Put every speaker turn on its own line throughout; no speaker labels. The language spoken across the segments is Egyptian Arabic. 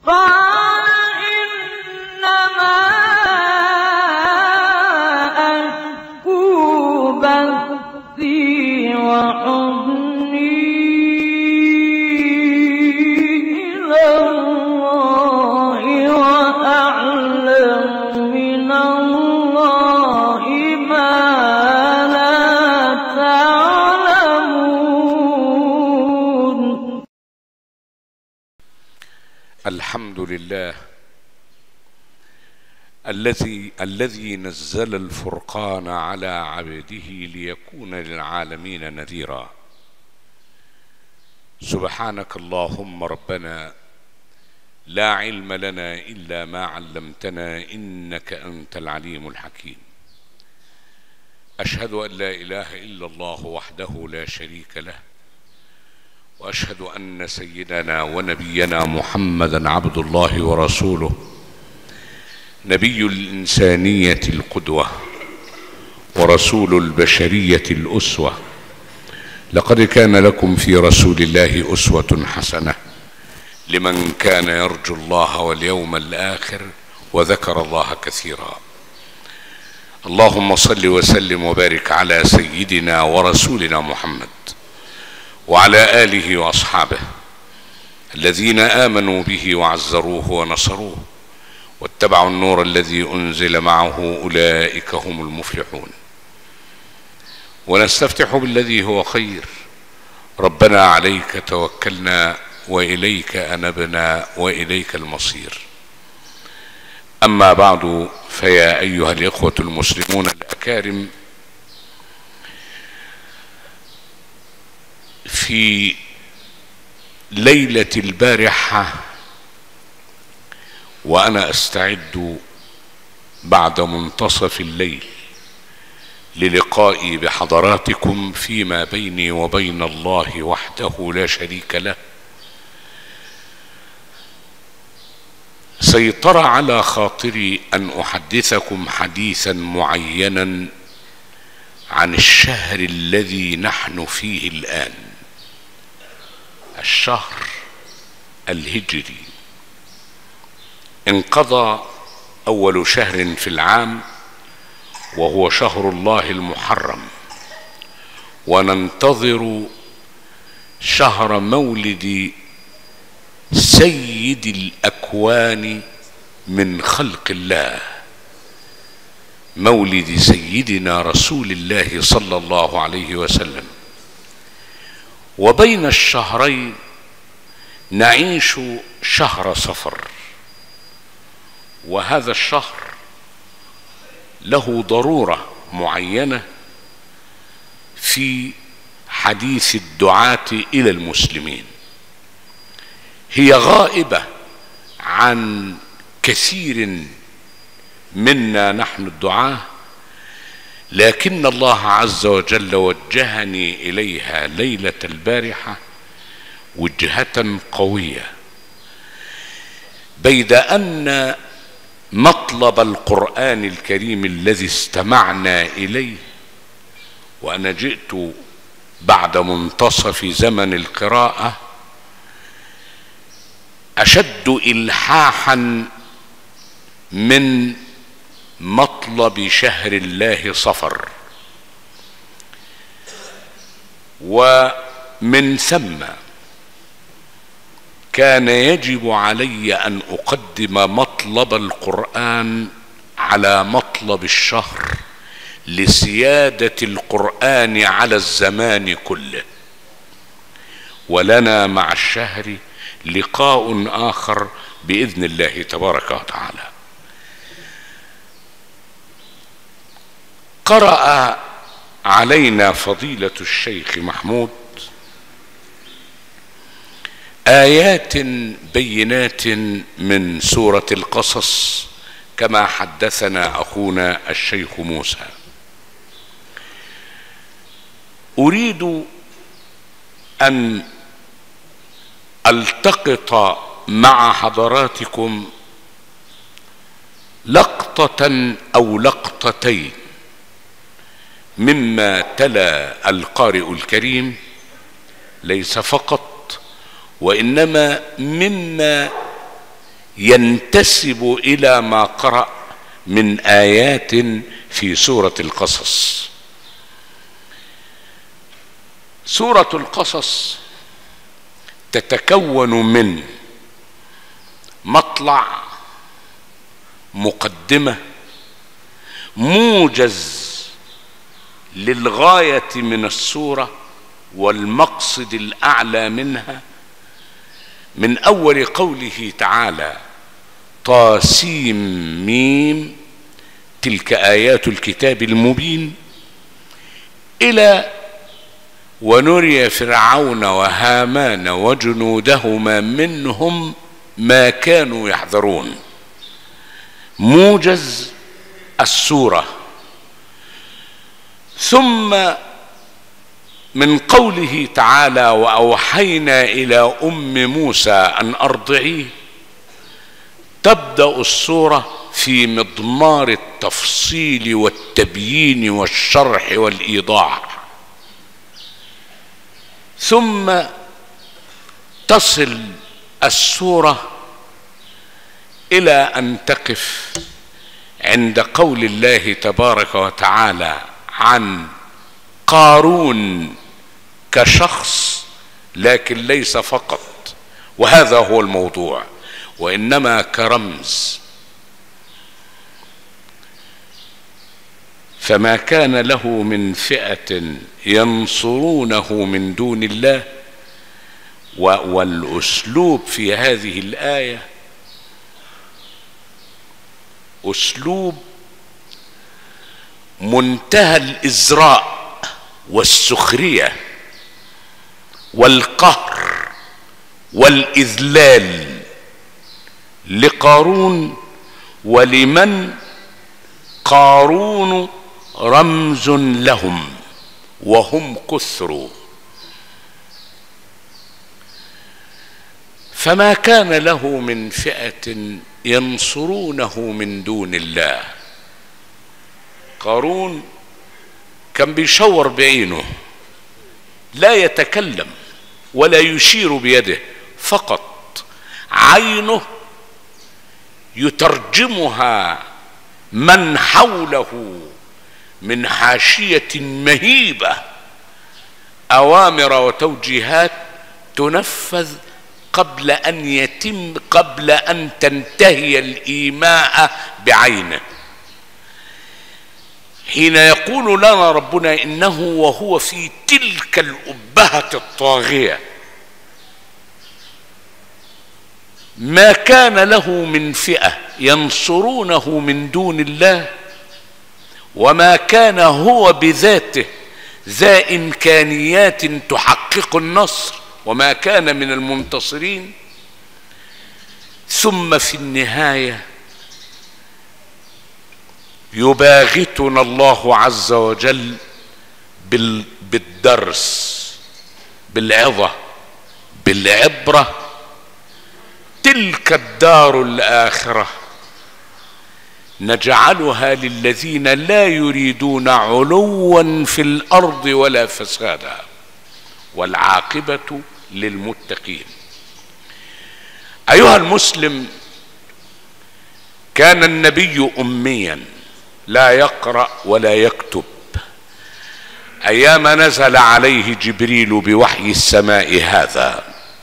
قال إنما أشكو بثي وحزني إلى الله وأعلم من الله ما لا تعلمون
الحمد لله الذي الذي نزل الفرقان على عبده ليكون للعالمين نذيرا سبحانك اللهم ربنا لا علم لنا الا ما علمتنا انك انت العليم الحكيم اشهد ان لا اله الا الله وحده لا شريك له واشهد ان سيدنا ونبينا محمدا عبد الله ورسوله نبي الانسانيه القدوه ورسول البشريه الاسوه لقد كان لكم في رسول الله اسوه حسنه لمن كان يرجو الله واليوم الاخر وذكر الله كثيرا اللهم صل وسلم وبارك على سيدنا ورسولنا محمد وعلى اله واصحابه الذين امنوا به وعزروه ونصروه واتبعوا النور الذي انزل معه اولئك هم المفلحون ونستفتح بالذي هو خير ربنا عليك توكلنا واليك انبنا واليك المصير اما بعد فيا ايها الاخوه المسلمون الاكارم في ليله البارحه وانا استعد بعد منتصف الليل للقائي بحضراتكم فيما بيني وبين الله وحده لا شريك له سيطر على خاطري ان احدثكم حديثا معينا عن الشهر الذي نحن فيه الان الشهر الهجري انقضى اول شهر في العام وهو شهر الله المحرم وننتظر شهر مولد سيد الاكوان من خلق الله مولد سيدنا رسول الله صلى الله عليه وسلم وبين الشهرين نعيش شهر صفر وهذا الشهر له ضروره معينه في حديث الدعاه الى المسلمين هي غائبه عن كثير منا نحن الدعاه لكن الله عز وجل وجهني اليها ليله البارحه وجهه قويه بيد ان مطلب القران الكريم الذي استمعنا اليه وانا جئت بعد منتصف زمن القراءه اشد الحاحا من مطلب شهر الله صفر ومن ثم كان يجب علي ان اقدم مطلب القران على مطلب الشهر لسياده القران على الزمان كله ولنا مع الشهر لقاء اخر باذن الله تبارك وتعالى قرأ علينا فضيلة الشيخ محمود آيات بينات من سورة القصص كما حدثنا أخونا الشيخ موسى أريد أن التقط مع حضراتكم لقطة أو لقطتين مما تلا القارئ الكريم ليس فقط وانما مما ينتسب الى ما قرأ من ايات في سورة القصص سورة القصص تتكون من مطلع مقدمة موجز للغاية من السورة والمقصد الأعلى منها من أول قوله تعالى طاسيم ميم تلك آيات الكتاب المبين إلى ونري فرعون وهامان وجنودهما منهم ما كانوا يحذرون موجز السوره ثم من قوله تعالى واوحينا الى ام موسى ان ارضعيه تبدا السوره في مضمار التفصيل والتبيين والشرح والايضاح ثم تصل السوره الى ان تقف عند قول الله تبارك وتعالى عن قارون كشخص لكن ليس فقط وهذا هو الموضوع وانما كرمز فما كان له من فئه ينصرونه من دون الله والاسلوب في هذه الايه اسلوب منتهى الازراء والسخريه والقهر والاذلال لقارون ولمن قارون رمز لهم وهم كثر فما كان له من فئه ينصرونه من دون الله قارون كان بيشور بعينه لا يتكلم ولا يشير بيده فقط عينه يترجمها من حوله من حاشيه مهيبه اوامر وتوجيهات تنفذ قبل ان يتم قبل ان تنتهي الايماء بعينه حين يقول لنا ربنا انه وهو في تلك الابهه الطاغيه ما كان له من فئه ينصرونه من دون الله وما كان هو بذاته ذا امكانيات تحقق النصر وما كان من المنتصرين ثم في النهايه يباغتنا الله عز وجل بالدرس بالعظه بالعبره تلك الدار الاخره نجعلها للذين لا يريدون علوا في الارض ولا فسادا والعاقبه للمتقين ايها المسلم كان النبي اميا لا يقرا ولا يكتب ايام نزل عليه جبريل بوحي السماء هذا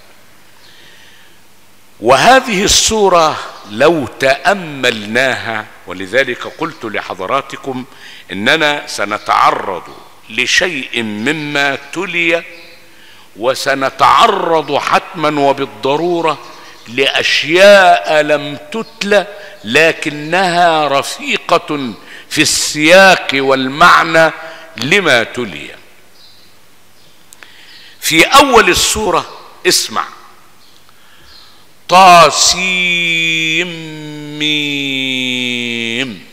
وهذه السوره لو تاملناها ولذلك قلت لحضراتكم اننا سنتعرض لشيء مما تلي وسنتعرض حتما وبالضروره لاشياء لم تتلى لكنها رفيقه في السياق والمعنى لما تلي في اول السوره اسمع طاسيم ميم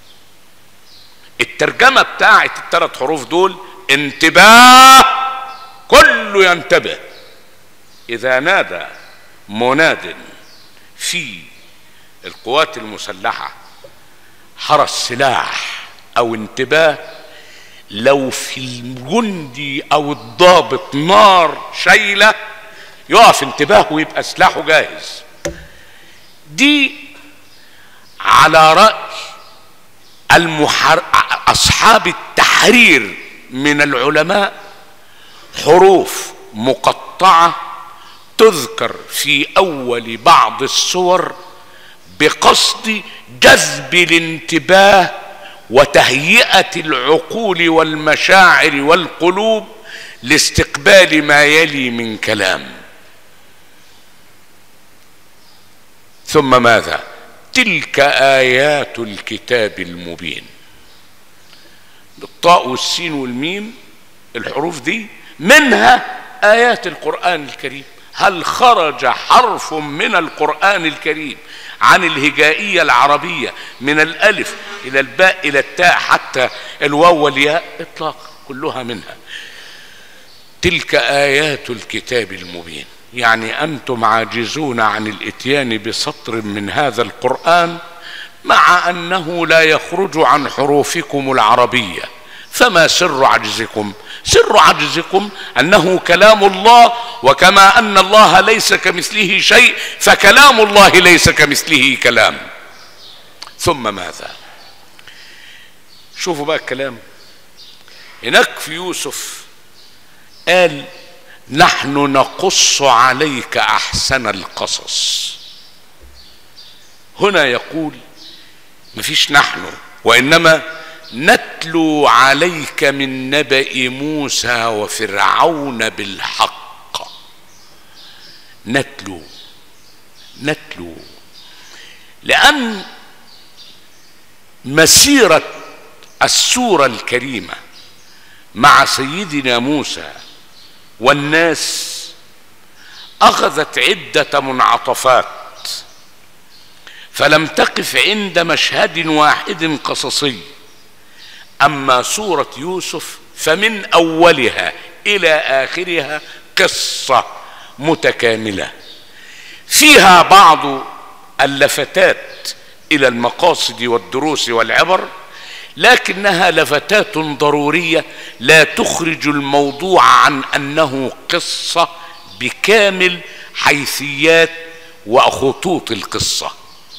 الترجمه بتاعت الثلاث حروف دول انتباه كله ينتبه اذا نادى مناد في القوات المسلحه حرس سلاح او انتباه لو في الجندي او الضابط نار شايله يقف انتباه ويبقى سلاحه جاهز دي على رأي المحر... أصحاب التحرير من العلماء حروف مقطعة تذكر في أول بعض السور بقصد جذب الانتباه وتهيئة العقول والمشاعر والقلوب لاستقبال ما يلي من كلام ثم ماذا تلك ايات الكتاب المبين بالطاء والسين والميم الحروف دي منها ايات القران الكريم هل خرج حرف من القران الكريم عن الهجائيه العربيه من الالف الى الباء الى التاء حتى الواو والياء اطلاقا كلها منها تلك ايات الكتاب المبين يعني انتم عاجزون عن الاتيان بسطر من هذا القران مع انه لا يخرج عن حروفكم العربيه فما سر عجزكم سر عجزكم انه كلام الله وكما ان الله ليس كمثله شيء فكلام الله ليس كمثله كلام ثم ماذا شوفوا بقى الكلام هناك في يوسف قال نحن نقص عليك احسن القصص هنا يقول مفيش نحن وانما نتلو عليك من نبأ موسى وفرعون بالحق نتلو نتلو لأن مسيرة السورة الكريمة مع سيدنا موسى والناس أخذت عدة منعطفات فلم تقف عند مشهد واحد قصصي اما سوره يوسف فمن اولها الى اخرها قصه متكامله فيها بعض اللفتات الى المقاصد والدروس والعبر لكنها لفتات ضروريه لا تخرج الموضوع عن انه قصه بكامل حيثيات وخطوط القصه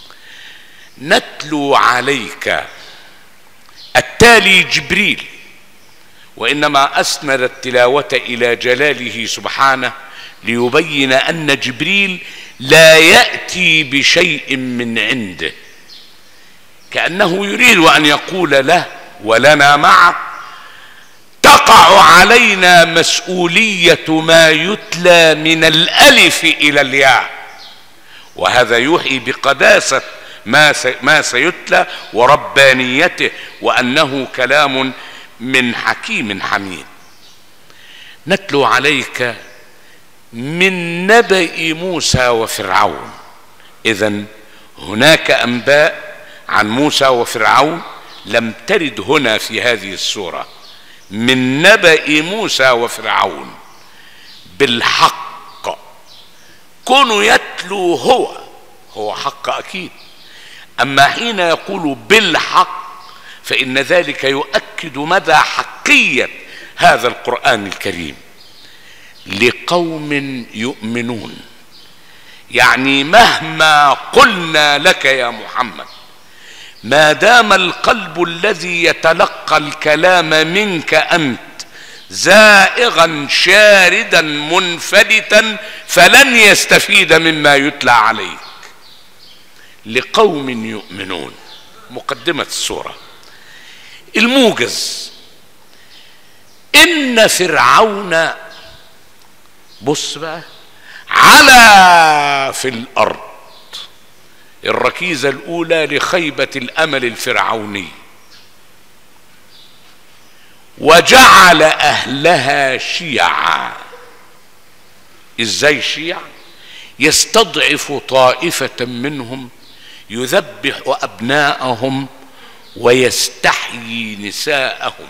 نتلو عليك التالي جبريل وانما اسند التلاوه الى جلاله سبحانه ليبين ان جبريل لا ياتي بشيء من عنده كانه يريد ان يقول له ولنا معه تقع علينا مسؤوليه ما يتلى من الالف الى الياء وهذا يوحي بقداسه ما ما سيتلى وربانيته وانه كلام من حكيم حميد نتلو عليك من نبأ موسى وفرعون اذا هناك انباء عن موسى وفرعون لم ترد هنا في هذه السوره من نبأ موسى وفرعون بالحق كونوا يتلو هو هو حق اكيد اما حين يقول بالحق فان ذلك يؤكد مدى حقيه هذا القران الكريم لقوم يؤمنون يعني مهما قلنا لك يا محمد ما دام القلب الذي يتلقى الكلام منك انت زائغا شاردا منفلتا فلن يستفيد مما يتلى عليك لقوم يؤمنون مقدمة السورة الموجز إن فرعون بص بقى على في الأرض الركيزة الأولى لخيبة الأمل الفرعوني وجعل أهلها شيعا إزاي شيعا يستضعف طائفة منهم يذبح ابناءهم ويستحيي نساءهم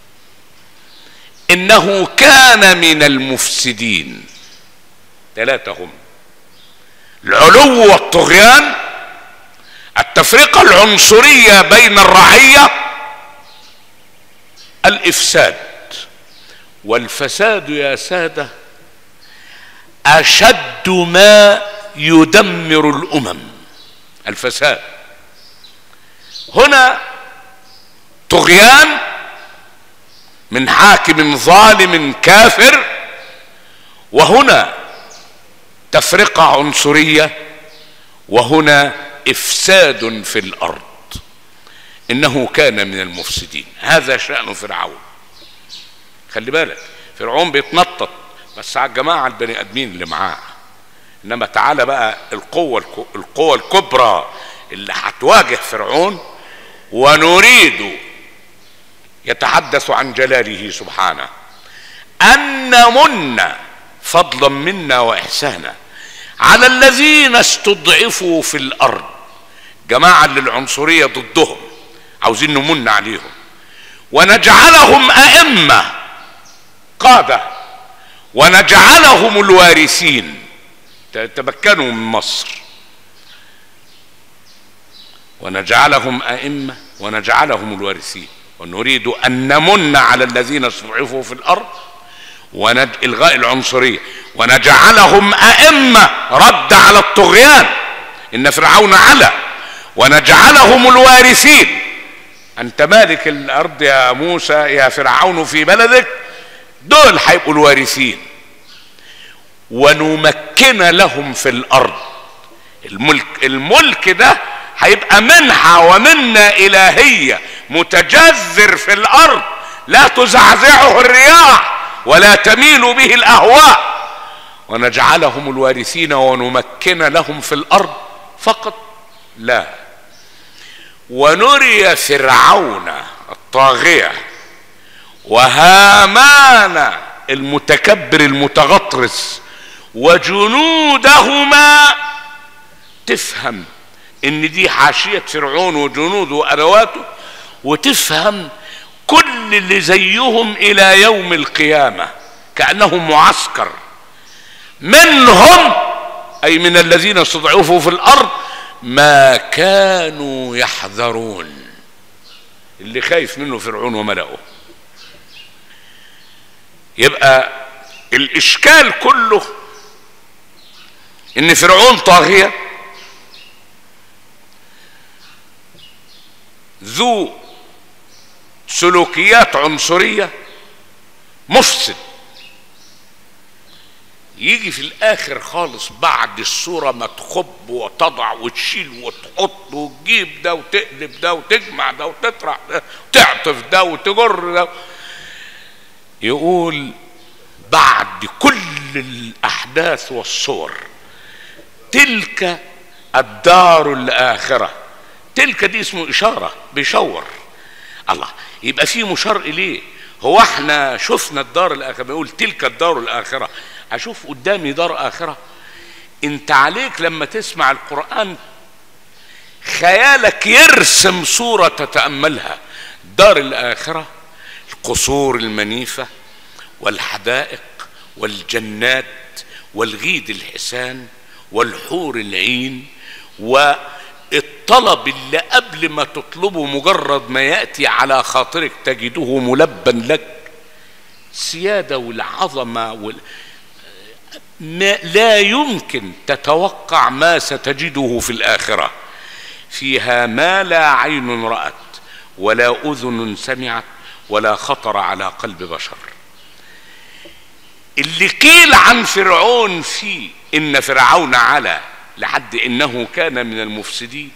انه كان من المفسدين ثلاثه هم العلو والطغيان التفرقه العنصريه بين الرعيه الافساد والفساد يا ساده اشد ما يدمر الامم الفساد هنا طغيان من حاكم ظالم كافر وهنا تفرقه عنصريه وهنا افساد في الارض انه كان من المفسدين هذا شان فرعون خلي بالك فرعون بيتنطط بس على الجماعه البني ادمين اللي معاه انما تعالى بقى القوه الك- القوه الكبرى اللي هتواجه فرعون ونريد يتحدث عن جلاله سبحانه ان نمن فضلا منا واحسانا على الذين استضعفوا في الارض جماعه اللي العنصريه ضدهم عاوزين نمن عليهم ونجعلهم ائمه قاده ونجعلهم الوارثين تمكنوا من مصر ونجعلهم ائمه ونجعلهم الوارثين ونريد ان نمن على الذين استضعفوا في الارض ونج... الغاء العنصريه ونجعلهم ائمه رد على الطغيان ان فرعون علا ونجعلهم الوارثين انت مالك الارض يا موسى يا فرعون في بلدك دول هيبقوا الوارثين ونمكن لهم في الارض الملك الملك ده هيبقى منحة ومنة إلهية متجذر في الأرض لا تزعزعه الرياح ولا تميل به الأهواء ونجعلهم الوارثين ونمكن لهم في الأرض فقط لا ونري فرعون الطاغية وهامان المتكبر المتغطرس وجنودهما تفهم ان دي حاشية فرعون وجنوده وادواته وتفهم كل اللي زيهم الى يوم القيامة كأنهم معسكر منهم اي من الذين استضعفوا في الارض ما كانوا يحذرون اللي خايف منه فرعون وملأه يبقى الاشكال كله ان فرعون طاغيه ذو سلوكيات عنصريه مفسد يجي في الاخر خالص بعد الصوره ما تخب وتضع وتشيل وتحط وتجيب ده وتقلب ده وتجمع ده وتطرح ده وتعطف ده وتجر ده يقول بعد كل الاحداث والصور تلك الدار الاخره تلك دي اسمه اشاره بيشور الله يبقى في مشار اليه هو احنا شفنا الدار الاخره بيقول تلك الدار الاخره اشوف قدامي دار اخره انت عليك لما تسمع القران خيالك يرسم صوره تتاملها دار الاخره القصور المنيفه والحدائق والجنات والغيد الحسان والحور العين والطلب اللي قبل ما تطلبه مجرد ما ياتي على خاطرك تجده ملبا لك السياده والعظمه وال... ما لا يمكن تتوقع ما ستجده في الاخره فيها ما لا عين رات ولا اذن سمعت ولا خطر على قلب بشر اللي قيل عن فرعون فيه ان فرعون علا لحد انه كان من المفسدين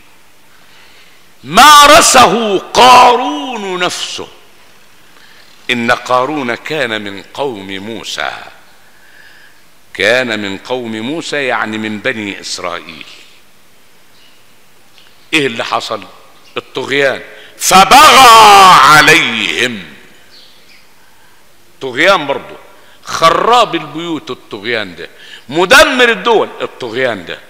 مارسه قارون نفسه ان قارون كان من قوم موسى كان من قوم موسى يعني من بني اسرائيل ايه اللي حصل الطغيان فبغى عليهم طغيان برضه خراب البيوت الطغيان ده مدمر الدول الطغيان ده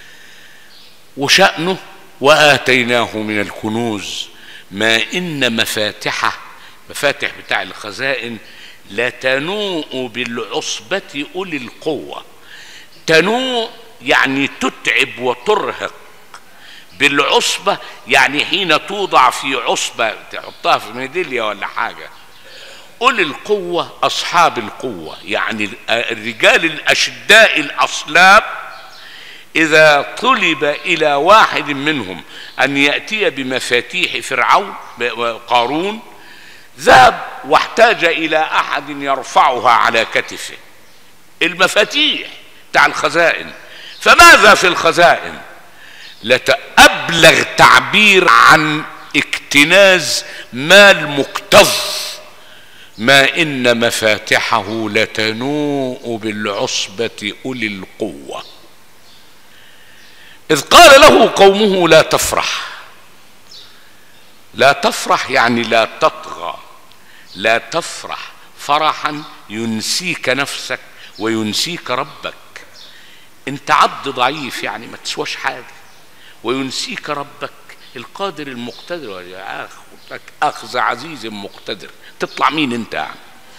وشأنه وآتيناه من الكنوز ما إن مفاتحه مفاتح بتاع الخزائن لتنوء بالعصبة أولي القوة تنوء يعني تتعب وترهق بالعصبة يعني حين توضع في عصبة تحطها في ميدالية ولا حاجة أولي القوة أصحاب القوة يعني الرجال الأشداء الأصلاب إذا طلب إلى واحد منهم أن يأتي بمفاتيح فرعون قارون ذهب واحتاج إلى أحد يرفعها على كتفه المفاتيح بتاع الخزائن فماذا في الخزائن لتأبلغ تعبير عن اكتناز مال مكتظ ما إن مفاتحه لتنوء بالعصبة أولي القوة إذ قال له قومه لا تفرح لا تفرح يعني لا تطغى لا تفرح فرحا ينسيك نفسك وينسيك ربك انت عبد ضعيف يعني ما تسواش حاجه وينسيك ربك القادر المقتدر ياخذك اخذ عزيز مقتدر تطلع مين انت يعني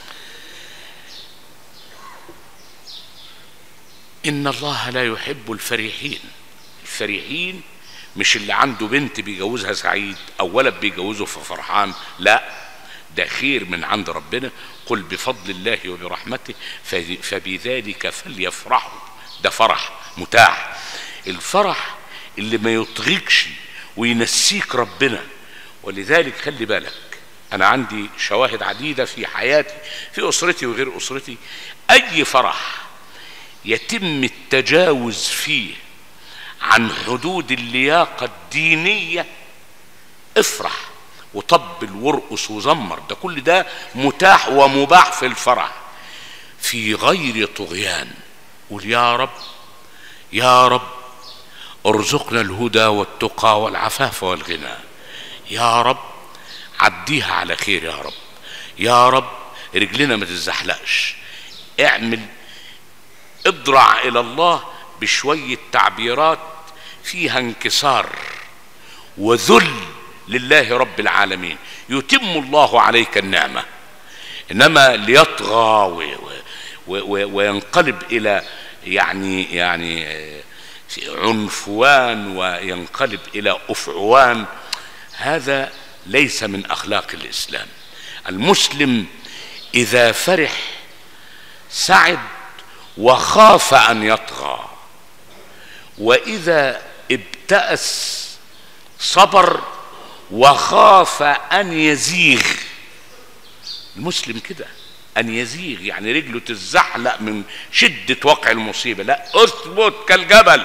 ان الله لا يحب الفرحين الفرحين مش اللي عنده بنت بيجوزها سعيد او ولد بيجوزه ففرحان لا ده خير من عند ربنا قل بفضل الله وبرحمته فبذلك فليفرحوا ده فرح متاح الفرح اللي ما يطغيكش وينسيك ربنا ولذلك خلي بالك انا عندي شواهد عديده في حياتي في اسرتي وغير اسرتي اي فرح يتم التجاوز فيه عن حدود اللياقه الدينيه افرح وطبل وارقص وزمر ده كل ده متاح ومباح في الفرح في غير طغيان قول يا رب يا رب ارزقنا الهدى والتقى والعفاف والغنى يا رب عديها على خير يا رب يا رب رجلنا ما تزحلقش اعمل اضرع الى الله بشويه تعبيرات فيها انكسار وذل لله رب العالمين يتم الله عليك النعمه انما ليطغى و و و وينقلب الى يعني يعني عنفوان وينقلب الى افعوان هذا ليس من اخلاق الاسلام المسلم اذا فرح سعد وخاف ان يطغى واذا ابتأس صبر وخاف ان يزيغ المسلم كده ان يزيغ يعني رجله تتزحلق من شده وقع المصيبه لا اثبت كالجبل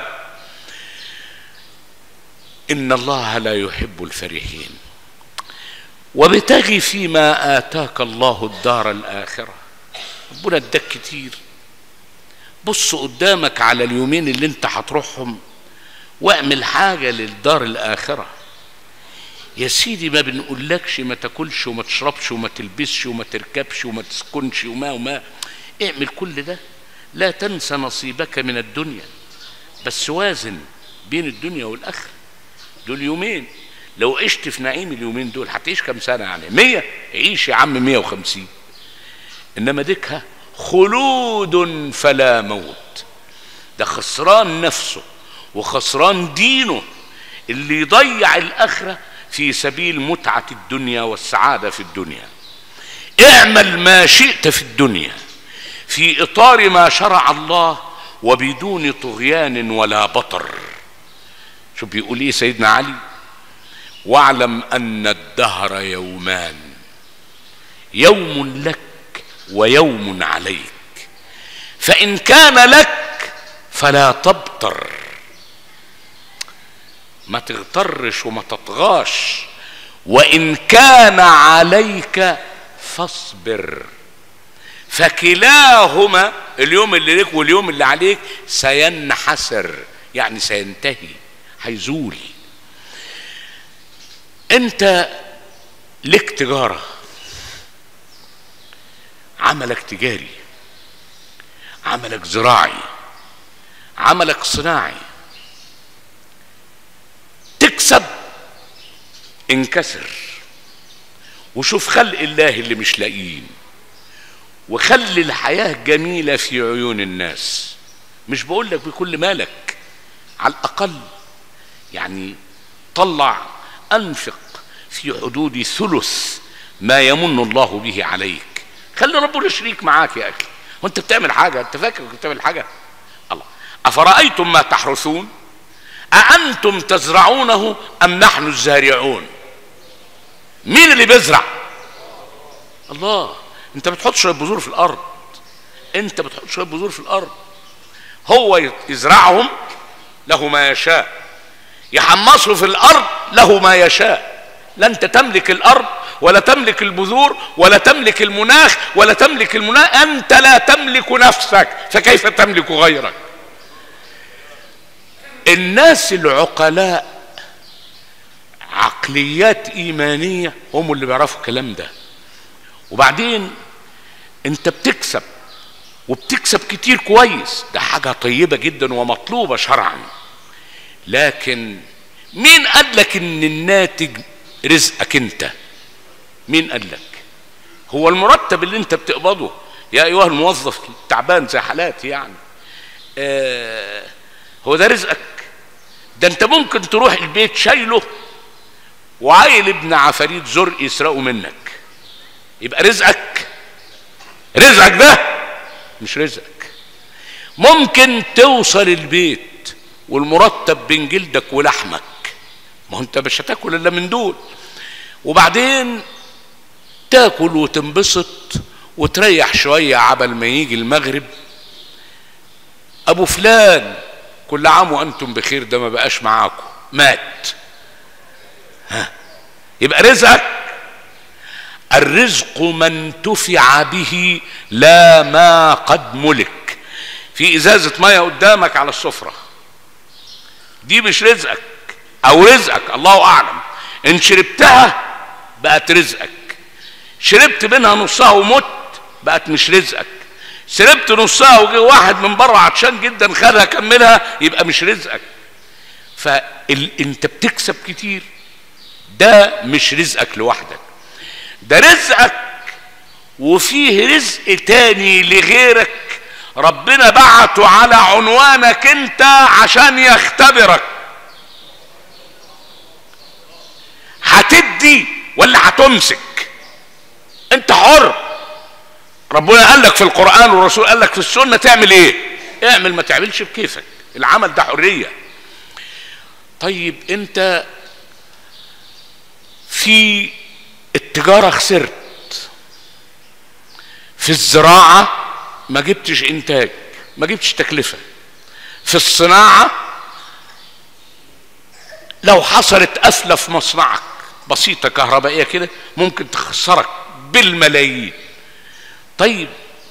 ان الله لا يحب الفرحين وابتغي فيما اتاك الله الدار الاخره ربنا اداك كتير بص قدامك على اليومين اللي انت هتروحهم واعمل حاجه للدار الاخره يا سيدي ما بنقولكش ما تاكلش وما تشربش وما تلبسش وما تركبش وما تسكنش وما وما اعمل كل ده لا تنسى نصيبك من الدنيا بس وازن بين الدنيا والاخره دول يومين لو عشت في نعيم اليومين دول هتعيش كم سنه يعني مية عيش يا عم مية وخمسين انما ديكها خلود فلا موت ده خسران نفسه وخسران دينه اللي يضيع الاخره في سبيل متعه الدنيا والسعاده في الدنيا اعمل ما شئت في الدنيا في اطار ما شرع الله وبدون طغيان ولا بطر شو بيقول ايه سيدنا علي واعلم ان الدهر يومان يوم لك ويوم عليك فان كان لك فلا تبطر ما تغترش وما تطغاش وان كان عليك فاصبر فكلاهما اليوم اللي لك واليوم اللي عليك سينحسر يعني سينتهي هيزول انت لك تجاره عملك تجاري عملك زراعي عملك صناعي تكسب انكسر وشوف خلق الله اللي مش لاقيين وخلي الحياة جميلة في عيون الناس مش بقول لك بكل مالك على الأقل يعني طلع أنفق في حدود ثلث ما يمن الله به عليك خلي ربنا شريك معاك يا أخي وأنت بتعمل حاجة أنت فاكر كنت بتعمل حاجة الله افرايتم ما تحرثون اانتم تزرعونه ام نحن الزارعون مين اللي بيزرع الله انت بتحط شويه بذور في الارض انت بتحط شويه بذور في الارض هو يزرعهم له ما يشاء يحمصه في الارض له ما يشاء لا انت تملك الارض ولا تملك البذور ولا تملك المناخ ولا تملك المناخ انت لا تملك نفسك فكيف تملك غيرك الناس العقلاء عقليات ايمانيه هم اللي بيعرفوا الكلام ده وبعدين انت بتكسب وبتكسب كتير كويس ده حاجه طيبه جدا ومطلوبه شرعا لكن مين قال لك ان الناتج رزقك انت مين قال لك هو المرتب اللي انت بتقبضه يا ايها الموظف تعبان زي حالاتي يعني آه هو ده رزقك ده انت ممكن تروح البيت شايله وعايل ابن عفاريت زرق يسرقه منك يبقى رزقك رزقك ده مش رزقك ممكن توصل البيت والمرتب بين جلدك ولحمك ما هو انت مش هتاكل الا من دول وبعدين تاكل وتنبسط وتريح شوية عبل ما يجي المغرب ابو فلان كل عام وانتم بخير ده ما بقاش معاكم مات ها يبقى رزقك الرزق ما انتفع به لا ما قد ملك في ازازه ميه قدامك على السفره دي مش رزقك او رزقك الله اعلم ان شربتها بقت رزقك شربت منها نصها ومت بقت مش رزقك شربت نصها وجه واحد من بره عطشان جدا خدها كملها يبقى مش رزقك فانت بتكسب كتير ده مش رزقك لوحدك ده رزقك وفيه رزق تاني لغيرك ربنا بعته على عنوانك انت عشان يختبرك هتدي ولا هتمسك انت حر ربنا قال لك في القرآن والرسول قال لك في السنة تعمل ايه اعمل ما تعملش بكيفك العمل ده حرية طيب انت في التجارة خسرت في الزراعة ما جبتش انتاج ما جبتش تكلفة في الصناعة لو حصلت قفلة في مصنعك بسيطة كهربائية كده ممكن تخسرك بالملايين طيب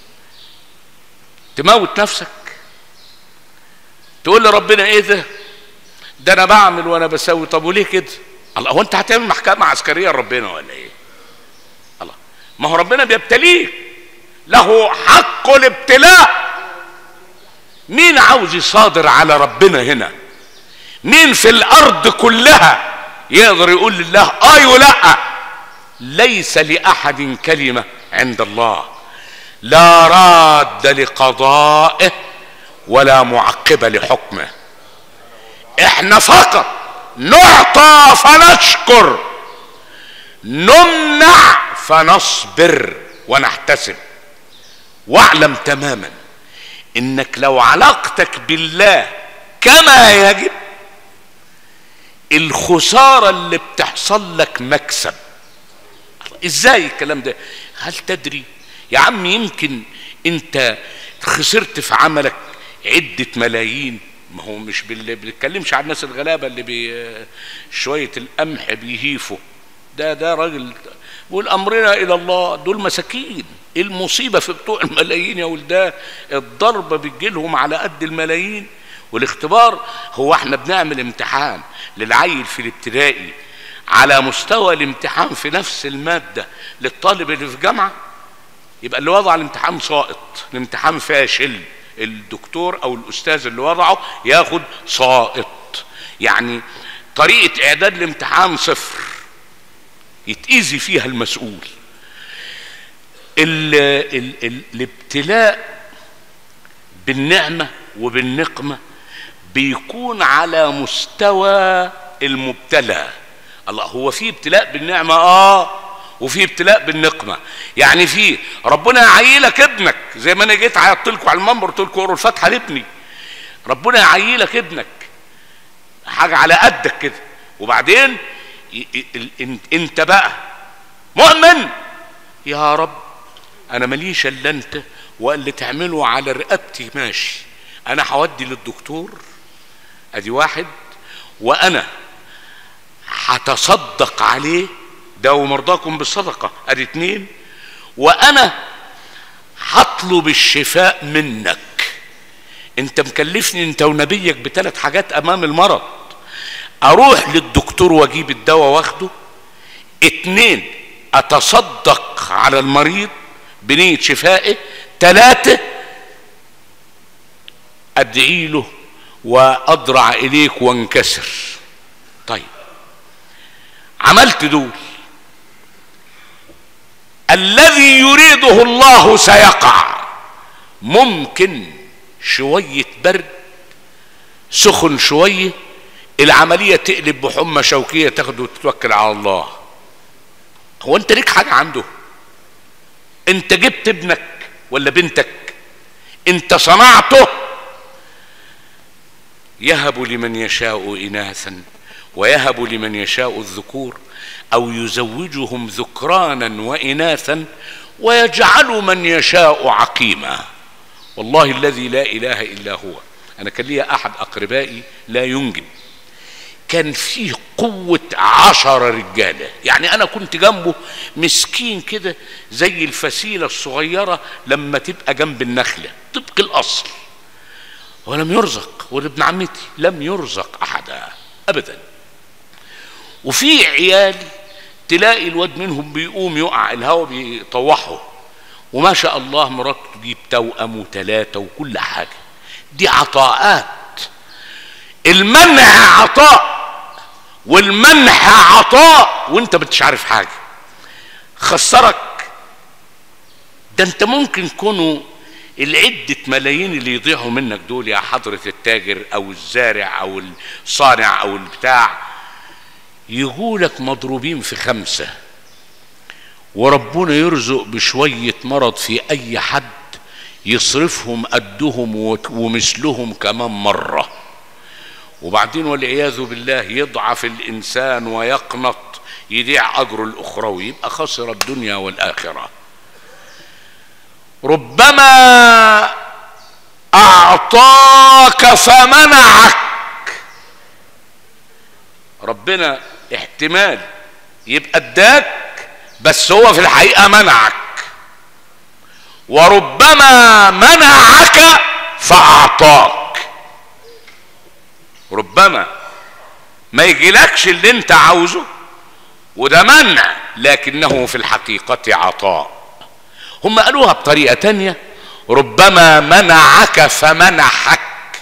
تموت نفسك تقول لربنا ايه ده ده انا بعمل وانا بسوي طب وليه كده الله هو انت هتعمل محكمة عسكرية لربنا ولا ايه الله ما هو ربنا بيبتليك له حق الابتلاء مين عاوز يصادر على ربنا هنا مين في الارض كلها يقدر يقول لله اه ولا ليس لاحد كلمه عند الله لا راد لقضائه ولا معقب لحكمه احنا فقط نعطى فنشكر نمنع فنصبر ونحتسب واعلم تماما انك لو علاقتك بالله كما يجب الخساره اللي بتحصل لك مكسب ازاي الكلام ده هل تدري يا عم يمكن انت خسرت في عملك عده ملايين ما هو مش باللي بنتكلمش عن الناس الغلابه اللي بي شويه القمح بيهيفوا ده ده راجل بيقول امرنا الى الله دول مساكين المصيبه في بتوع الملايين يا ولدان الضربه بتجيلهم على قد الملايين والاختبار هو احنا بنعمل امتحان للعيل في الابتدائي على مستوى الامتحان في نفس الماده للطالب اللي في جامعه يبقى اللي وضع الامتحان ساقط الامتحان فاشل الدكتور او الاستاذ اللي وضعه ياخد ساقط يعني طريقه اعداد الامتحان صفر يتأذي فيها المسؤول ال ال ال الابتلاء بالنعمة وبالنقمة بيكون على مستوى المبتلى الله هو في ابتلاء بالنعمة اه وفي ابتلاء بالنقمة يعني في ربنا يعيلك ابنك زي ما انا جيت عيطت لكم على المنبر قلت لكم اقروا الفاتحة لابني ربنا يعيلك ابنك حاجة على قدك كده وبعدين ي- ي- ال- انت- انت بقى مؤمن يا رب انا ماليش الا انت واللي تعمله على رقبتي ماشي انا هودي للدكتور ادي واحد وانا هتصدق عليه ده مرضاكم بالصدقة ادي اتنين وانا هطلب الشفاء منك انت مكلفني انت ونبيك بثلاث حاجات امام المرض اروح للدكتور واجيب الدواء واخده اتنين اتصدق على المريض بنية شفائه ثلاثة ادعي له واضرع اليك وانكسر طيب عملت دول الذي يريده الله سيقع ممكن شوية برد سخن شوية العملية تقلب بحمى شوكية تاخده وتتوكل على الله هو انت ليك حاجة عنده انت جبت ابنك ولا بنتك انت صنعته يهب لمن يشاء اناثا ويهب لمن يشاء الذكور او يزوجهم ذكرانا واناثا ويجعل من يشاء عقيما والله الذي لا اله الا هو انا كان لي احد اقربائي لا ينجب كان فيه قوة عشرة رجالة يعني أنا كنت جنبه مسكين كده زي الفسيلة الصغيرة لما تبقى جنب النخلة طبق الأصل ولم يرزق ولا ابن عمتي لم يرزق أحدا أبدا وفي عيال تلاقي الواد منهم بيقوم يقع الهوا بيطوحه وما شاء الله مراته تجيب توأم وثلاثة وكل حاجة دي عطاءات المنع عطاء والمنح عطاء وانت مش عارف حاجة خسرك ده انت ممكن كونوا العدة ملايين اللي يضيعوا منك دول يا حضرة التاجر او الزارع او الصانع او البتاع يقولك مضروبين في خمسة وربنا يرزق بشوية مرض في اي حد يصرفهم قدهم ومثلهم كمان مره وبعدين والعياذ بالله يضعف الانسان ويقنط يضيع اجره الاخروي يبقى خسر الدنيا والاخره ربما اعطاك فمنعك ربنا احتمال يبقى اداك بس هو في الحقيقه منعك وربما منعك فاعطاك ربما ما يجيلكش اللي انت عاوزه وده منع لكنه في الحقيقة عطاء هم قالوها بطريقة تانية ربما منعك فمنحك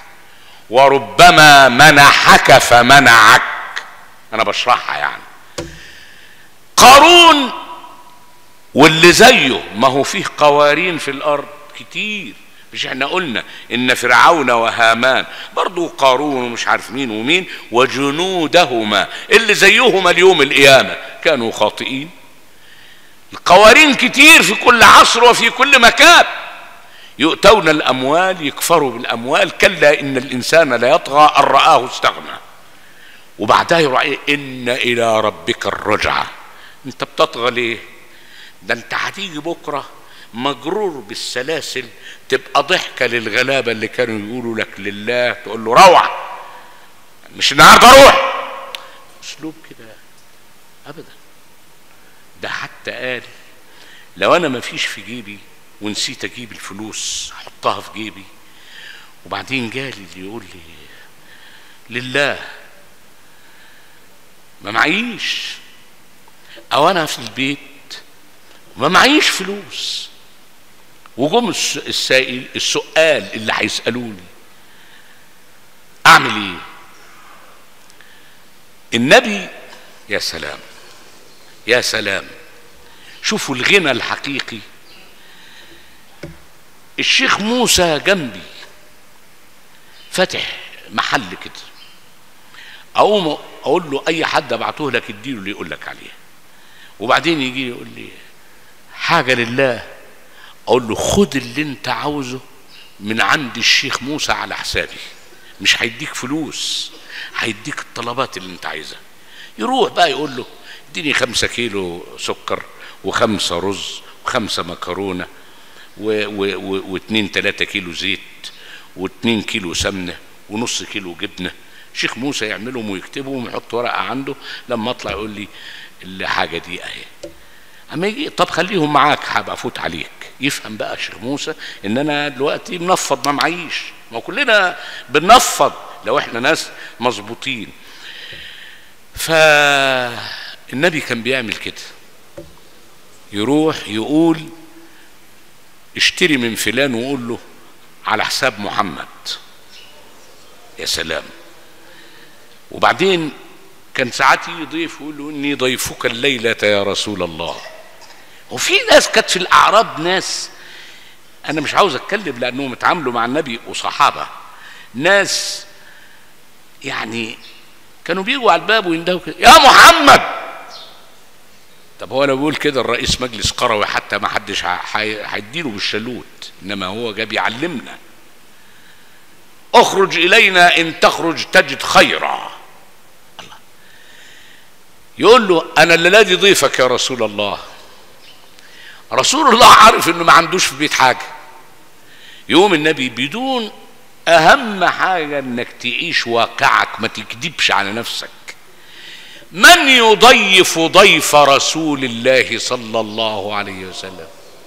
وربما منحك فمنعك انا بشرحها يعني قارون واللي زيه ما هو فيه قوارين في الارض كتير مش احنا قلنا ان فرعون وهامان برضو قارون ومش عارف مين ومين وجنودهما اللي زيهما اليوم القيامة كانوا خاطئين القوارين كتير في كل عصر وفي كل مكان يؤتون الاموال يكفروا بالاموال كلا ان الانسان لا يطغى ان رآه استغنى وبعدها يروح ان الى ربك الرجعة انت بتطغى ليه ده انت هتيجي بكره مجرور بالسلاسل تبقى ضحكة للغلابة اللي كانوا يقولوا لك لله تقول له روح مش النهارده روح اسلوب كده ابدا ده حتى قال لو انا ما فيش في جيبي ونسيت اجيب الفلوس احطها في جيبي وبعدين جالي اللي يقول لي لله ما معيش او انا في البيت ما معيش فلوس وجم السائل السؤال اللي هيسالوني اعمل ايه النبي يا سلام يا سلام شوفوا الغنى الحقيقي الشيخ موسى جنبي فاتح محل كده اقوم اقول له اي حد ابعته لك اديله اللي يقول لك عليه وبعدين يجي يقول لي حاجه لله اقول له خد اللي انت عاوزه من عند الشيخ موسى على حسابي مش هيديك فلوس هيديك الطلبات اللي انت عايزها يروح بقى يقول له اديني خمسة كيلو سكر وخمسة رز وخمسة مكرونة و- و- و- واتنين تلاتة كيلو زيت واتنين كيلو سمنة ونص كيلو جبنة شيخ موسى يعملهم ويكتبهم ويحط ورقة عنده لما اطلع يقول لي الحاجة دي اهي اما يجي طب خليهم معاك هبقى افوت عليك يفهم بقى شيخ موسى ان انا دلوقتي منفض ما معيش ما هو كلنا بننفض لو احنا ناس مظبوطين فالنبي كان بيعمل كده يروح يقول اشتري من فلان وقول له على حساب محمد يا سلام وبعدين كان ساعات يجي ضيف يقول له اني ضيفك الليله يا رسول الله وفي ناس كانت في الاعراب ناس انا مش عاوز اتكلم لانهم اتعاملوا مع النبي وصحابه ناس يعني كانوا بيجوا على الباب ويندهوا كده يا محمد طب هو لو بيقول كده الرئيس مجلس قروي حتى ما حدش ه- هي- هيديله بالشلوت انما هو جاب يعلمنا اخرج الينا ان تخرج تجد خيرا الله يقول له انا الليله دي ضيفك يا رسول الله رسول الله عارف انه ما عندوش في البيت حاجه يقوم النبي بدون اهم حاجه انك تعيش واقعك ما تكذبش على نفسك من يضيف ضيف رسول الله صلى الله عليه وسلم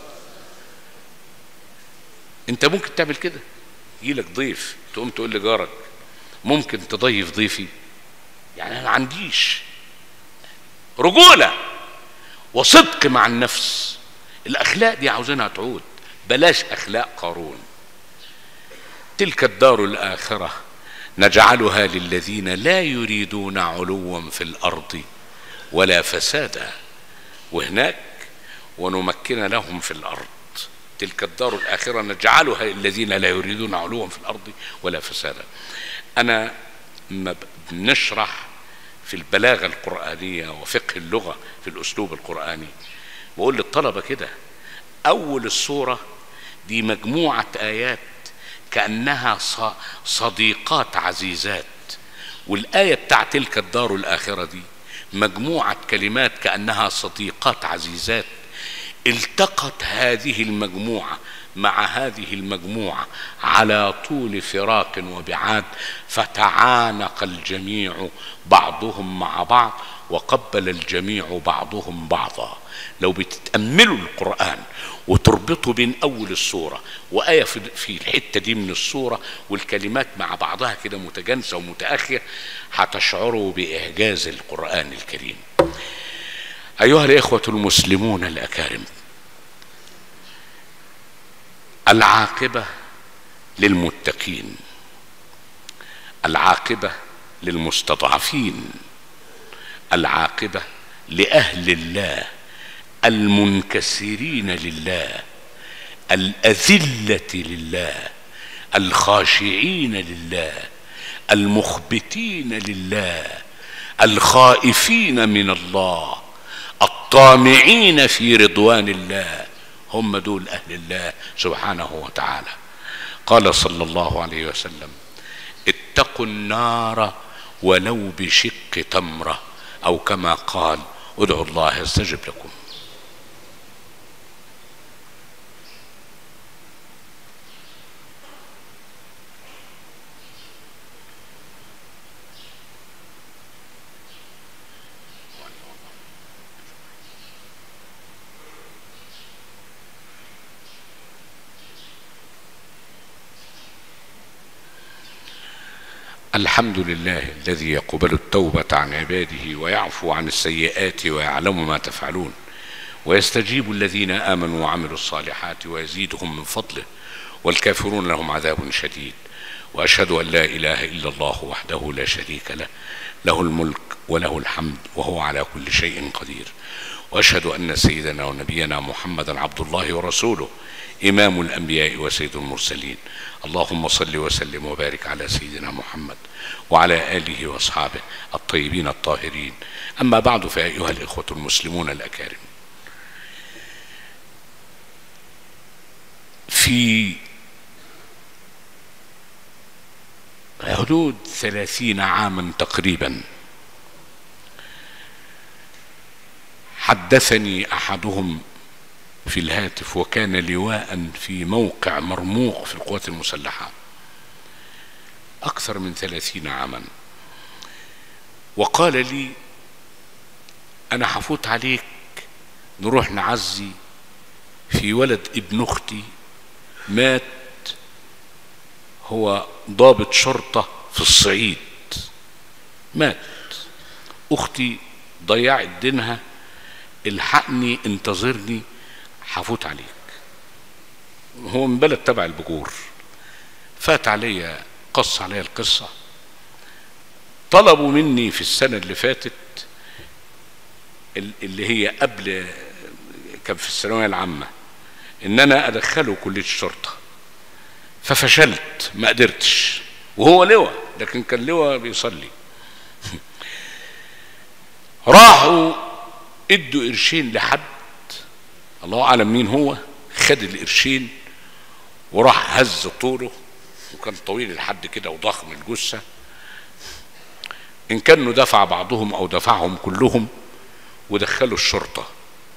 انت ممكن تعمل كده يجيلك ضيف تقوم تقول لجارك ممكن تضيف ضيفي يعني انا ما عنديش رجوله وصدق مع النفس الاخلاق دي عاوزينها تعود بلاش اخلاق قارون تلك الدار الاخره نجعلها للذين لا يريدون علوا في الارض ولا فسادا وهناك ونمكن لهم في الارض تلك الدار الاخره نجعلها للذين لا يريدون علوا في الارض ولا فسادا انا ما بنشرح في البلاغه القرانيه وفقه اللغه في الاسلوب القراني بقول للطلبه كده اول السوره دي مجموعه ايات كانها ص- صديقات عزيزات والايه بتاع تلك الدار الاخره دي مجموعه كلمات كانها صديقات عزيزات التقت هذه المجموعه مع هذه المجموعه على طول فراق وبعاد فتعانق الجميع بعضهم مع بعض وقبل الجميع بعضهم بعضا لو بتتاملوا القران وتربطوا بين اول السوره وايه في في الحته دي من السوره والكلمات مع بعضها كده متجانسه ومتاخيه هتشعروا باعجاز القران الكريم ايها الاخوه المسلمون الاكارم العاقبه للمتقين العاقبه للمستضعفين العاقبه لاهل الله المنكسرين لله الاذله لله الخاشعين لله المخبتين لله الخائفين من الله الطامعين في رضوان الله هم دول اهل الله سبحانه وتعالى قال صلى الله عليه وسلم اتقوا النار ولو بشق تمره او كما قال ادعوا الله يستجب لكم الحمد لله الذي يقبل التوبة عن عباده ويعفو عن السيئات ويعلم ما تفعلون ويستجيب الذين آمنوا وعملوا الصالحات ويزيدهم من فضله والكافرون لهم عذاب شديد وأشهد أن لا إله إلا الله وحده لا شريك له له الملك وله الحمد وهو على كل شيء قدير وأشهد أن سيدنا ونبينا محمدا عبد الله ورسوله إمام الأنبياء وسيد المرسلين اللهم صل وسلم وبارك على سيدنا محمد وعلى آله وأصحابه الطيبين الطاهرين أما بعد فأيها الإخوة المسلمون الأكارم في حدود ثلاثين عاما تقريبا حدثني احدهم في الهاتف وكان لواء في موقع مرموق في القوات المسلحة أكثر من ثلاثين عاما وقال لي أنا حفوت عليك نروح نعزي في ولد ابن أختي مات هو ضابط شرطة في الصعيد مات أختي ضيعت دينها الحقني انتظرني حفوت عليك هو من بلد تبع البجور فات عليا قص عليا القصة طلبوا مني في السنة اللي فاتت اللي هي قبل كان في الثانوية العامة ان انا ادخله كلية الشرطة ففشلت ما قدرتش وهو لواء لكن كان لواء بيصلي راحوا ادوا قرشين لحد الله اعلم مين هو خد القرشين وراح هز طوله وكان طويل الحد كده وضخم الجثه ان كانوا دفع بعضهم او دفعهم كلهم ودخلوا الشرطه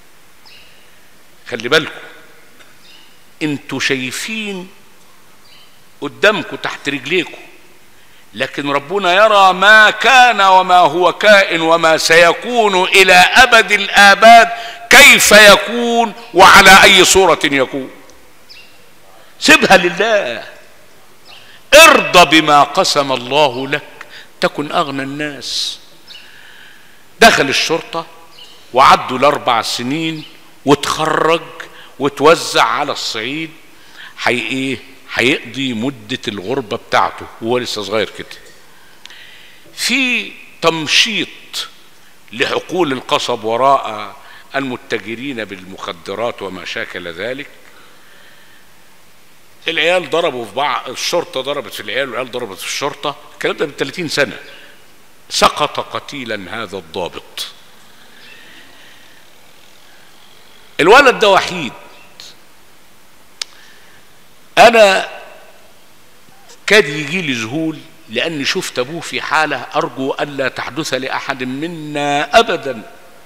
خلي بالكم انتوا شايفين قدامكم تحت رجليكم لكن ربنا يرى ما كان وما هو كائن وما سيكون الى ابد الاباد كيف يكون وعلى اي صوره يكون سيبها لله ارضى بما قسم الله لك تكن اغنى الناس دخل الشرطه وعدوا الاربع سنين وتخرج وتوزع على الصعيد حي ايه هيقضي مدة الغربة بتاعته وهو لسه صغير كده في تمشيط لحقول القصب وراء المتجرين بالمخدرات وما شاكل ذلك العيال ضربوا في بعض الشرطة ضربت في العيال والعيال ضربت في الشرطة الكلام ده من 30 سنة سقط قتيلا هذا الضابط الولد ده وحيد انا كاد يجي لي ذهول لاني شفت ابوه في حاله ارجو الا تحدث لاحد منا ابدا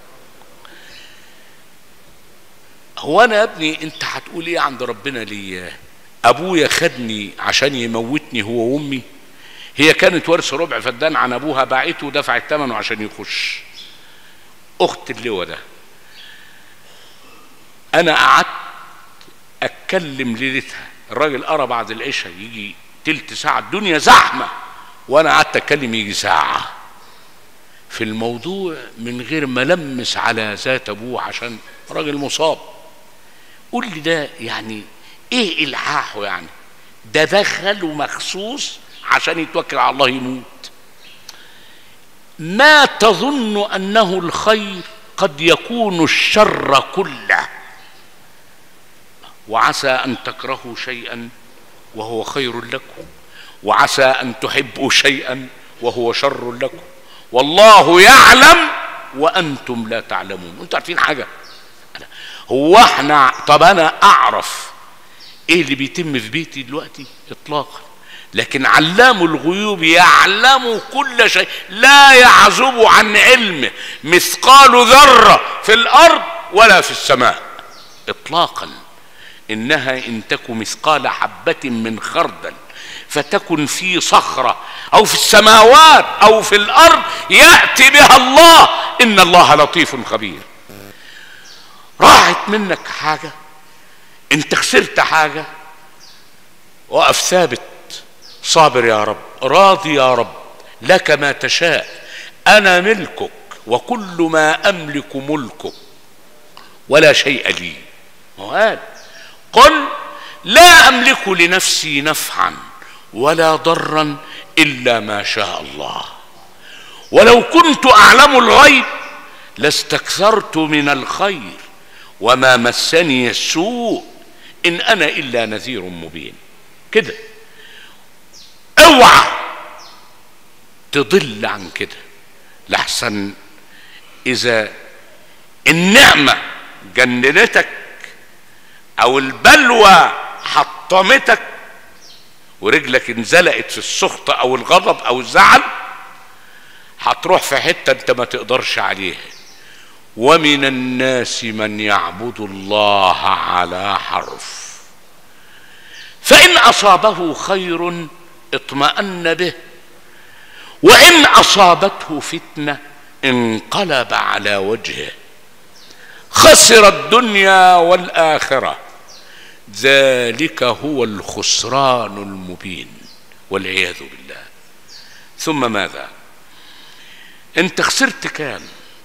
هو انا يا ابني انت هتقول ايه عند ربنا لي ابويا خدني عشان يموتني هو وامي هي كانت ورث ربع فدان عن ابوها باعته ودفعت ثمنه عشان يخش اخت اللواء ده انا قعدت اتكلم ليلتها الراجل قرا بعد العشاء يجي تلت ساعة الدنيا زحمة وانا قعدت اتكلم يجي ساعة في الموضوع من غير ما لمس على ذات ابوه عشان راجل مصاب قول لي ده يعني ايه الحاحه يعني ده دخل مخصوص عشان يتوكل على الله يموت ما تظن انه الخير قد يكون الشر كله وعسى ان تكرهوا شيئا وهو خير لكم وعسى ان تحبوا شيئا وهو شر لكم والله يعلم وانتم لا تعلمون انتوا عارفين حاجه هو احنا طب انا اعرف ايه اللي بيتم في بيتي دلوقتي اطلاقا لكن علام الغيوب يعلم كل شيء لا يعزب عن علمه مثقال ذره في الارض ولا في السماء اطلاقا انها ان تك مثقال حبه من خردل فتكن في صخره او في السماوات او في الارض ياتي بها الله ان الله لطيف خبير راحت منك حاجه انت خسرت حاجه وقف ثابت صابر يا رب راضي يا رب لك ما تشاء انا ملكك وكل ما املك ملكك ولا شيء لي وقال قل لا املك لنفسي نفعا ولا ضرا الا ما شاء الله ولو كنت اعلم الغيب لاستكثرت من الخير وما مسني السوء ان انا الا نذير مبين كده اوعى تضل عن كده لحسن اذا النعمه جننتك او البلوى حطمتك ورجلك انزلقت في السخط او الغضب او الزعل هتروح في حته انت ما تقدرش عليها ومن الناس من يعبد الله على حرف فان اصابه خير اطمان به وان اصابته فتنه انقلب على وجهه خسر الدنيا والاخره ذلك هو الخسران المبين والعياذ بالله ثم ماذا انت خسرت كام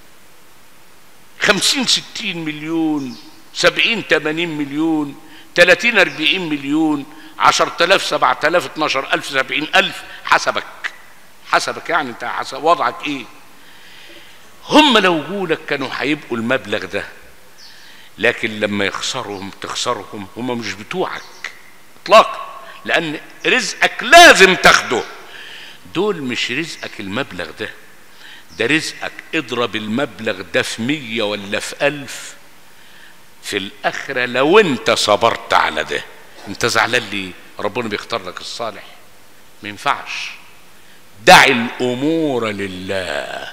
خمسين ستين مليون سبعين تمانين مليون تلاتين اربعين مليون عشر تلاف سبعة تلاف اتناشر الف سبعين الف حسبك حسبك يعني انت حسب وضعك ايه هم لو جولك كانوا هيبقوا المبلغ ده لكن لما يخسرهم تخسرهم هم مش بتوعك اطلاقا لان رزقك لازم تاخده دول مش رزقك المبلغ ده ده رزقك اضرب المبلغ ده في مية ولا في ألف في الآخرة لو أنت صبرت على ده أنت زعلان ليه؟ ربنا بيختار لك الصالح ما ينفعش دع الأمور لله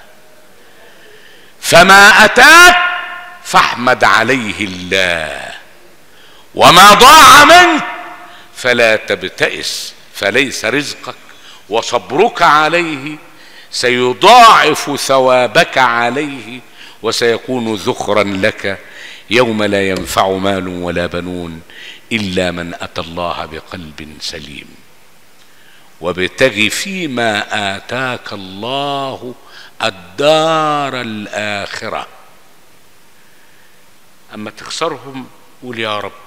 فما أتاك فاحمد عليه الله وما ضاع منك فلا تبتئس فليس رزقك وصبرك عليه سيضاعف ثوابك عليه وسيكون ذخرا لك يوم لا ينفع مال ولا بنون الا من اتى الله بقلب سليم وابتغ فيما اتاك الله الدار الاخره اما تخسرهم قول يا رب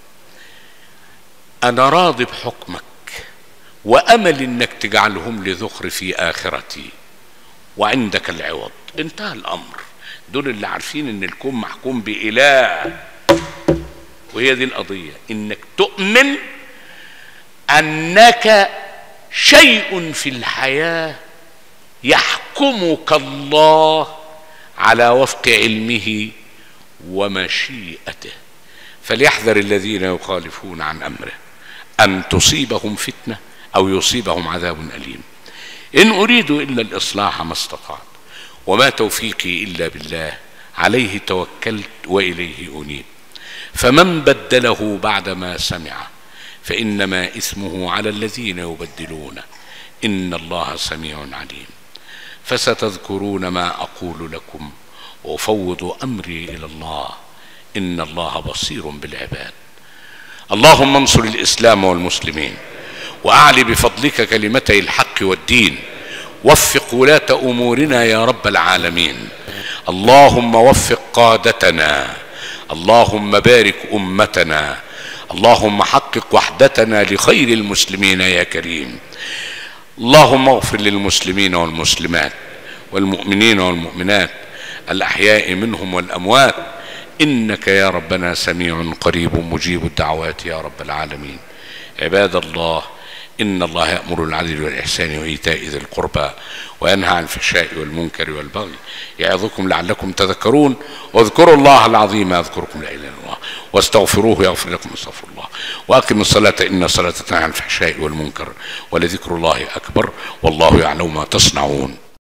انا راضي بحكمك وامل انك تجعلهم لذخر في اخرتي وعندك العوض انتهى الامر دول اللي عارفين ان الكون محكوم باله وهي دي القضيه انك تؤمن انك شيء في الحياه يحكمك الله على وفق علمه ومشيئته فليحذر الذين يخالفون عن امره ان تصيبهم فتنه او يصيبهم عذاب اليم ان اريد الا الاصلاح ما استطعت وما توفيقي الا بالله عليه توكلت واليه انيب فمن بدله بعدما سمع فانما اثمه على الذين يبدلونه ان الله سميع عليم فستذكرون ما اقول لكم وافوض امري الى الله ان الله بصير بالعباد اللهم انصر الاسلام والمسلمين واعل بفضلك كلمتي الحق والدين وفق ولاه امورنا يا رب العالمين اللهم وفق قادتنا اللهم بارك امتنا اللهم حقق وحدتنا لخير المسلمين يا كريم اللهم اغفر للمسلمين والمسلمات والمؤمنين والمؤمنات الاحياء منهم والاموات انك يا ربنا سميع قريب مجيب الدعوات يا رب العالمين عباد الله ان الله يامر بالعدل والاحسان وايتاء ذي القربى وينهى عن الفحشاء والمنكر والبغي يعظكم لعلكم تذكرون واذكروا الله العظيم يذكركم لا اله الا الله واستغفروه يغفر لكم استغفر الله واقم الصلاه ان الصلاه تنهى عن الفحشاء والمنكر ولذكر الله اكبر والله يعلم ما تصنعون